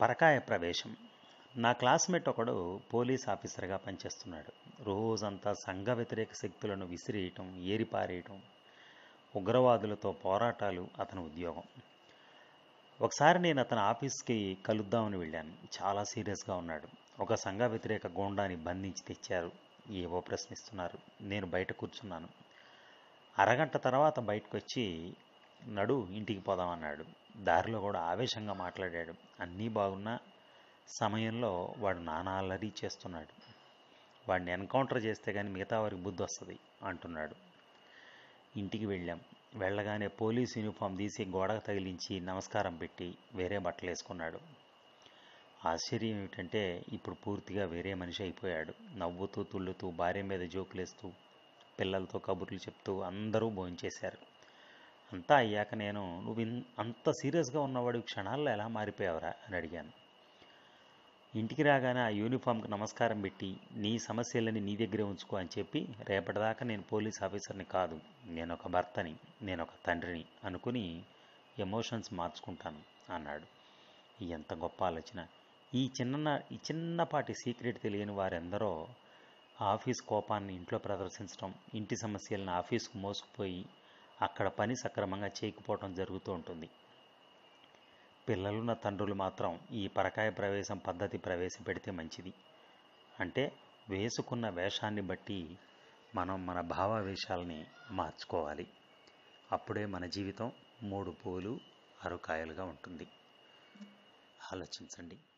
పరకాయ ప్రవేశం నా క్లాస్మేట్ ఒకడు పోలీస్ ఆఫీసర్గా పనిచేస్తున్నాడు రోజంతా సంఘ వ్యతిరేక శక్తులను విసిరేయటం ఏరిపారేయటం ఉగ్రవాదులతో పోరాటాలు అతని ఉద్యోగం ఒకసారి నేను అతని ఆఫీస్కి కలుద్దామని వెళ్ళాను చాలా సీరియస్గా ఉన్నాడు ఒక సంఘ వ్యతిరేక గోండాని బంధించి తెచ్చారు ఏవో ప్రశ్నిస్తున్నారు నేను బయట కూర్చున్నాను అరగంట తర్వాత బయటకు వచ్చి నడు ఇంటికి పోదామన్నాడు దారిలో కూడా ఆవేశంగా మాట్లాడాడు అన్నీ బాగున్నా సమయంలో వాడు నానా అల్లరి చేస్తున్నాడు వాడిని ఎన్కౌంటర్ చేస్తే కానీ మిగతా వారికి బుద్ధి వస్తుంది అంటున్నాడు ఇంటికి వెళ్ళాం వెళ్ళగానే పోలీస్ యూనిఫామ్ తీసి గోడకు తగిలించి నమస్కారం పెట్టి వేరే బట్టలు వేసుకున్నాడు ఆశ్చర్యం ఏమిటంటే ఇప్పుడు పూర్తిగా వేరే మనిషి అయిపోయాడు నవ్వుతూ తుళ్ళుతూ భార్య మీద జోకులేస్తూ పిల్లలతో కబుర్లు చెప్తూ అందరూ భోంచేశారు అంతా అయ్యాక నేను నువ్వు ఇన్ అంత సీరియస్గా ఉన్నవాడు క్షణాల్లో ఎలా మారిపోయావురా అని అడిగాను ఇంటికి రాగానే ఆ యూనిఫామ్కి నమస్కారం పెట్టి నీ సమస్యలని నీ దగ్గరే ఉంచుకో అని చెప్పి రేపటిదాకా నేను పోలీస్ ఆఫీసర్ని కాదు నేను ఒక భర్తని నేను ఒక తండ్రిని అనుకుని ఎమోషన్స్ మార్చుకుంటాను అన్నాడు ఎంత గొప్ప ఆలోచన ఈ చిన్న ఈ చిన్నపాటి సీక్రెట్ తెలియని వారెందరో ఆఫీస్ కోపాన్ని ఇంట్లో ప్రదర్శించడం ఇంటి సమస్యలను ఆఫీస్కు మోసుకుపోయి అక్కడ పని సక్రమంగా చేయకపోవడం జరుగుతూ ఉంటుంది పిల్లలున్న తండ్రులు మాత్రం ఈ పరకాయ ప్రవేశం పద్ధతి ప్రవేశపెడితే మంచిది అంటే వేసుకున్న వేషాన్ని బట్టి మనం మన భావావేశాలని మార్చుకోవాలి అప్పుడే మన జీవితం మూడు పూలు అరుకాయలుగా ఉంటుంది ఆలోచించండి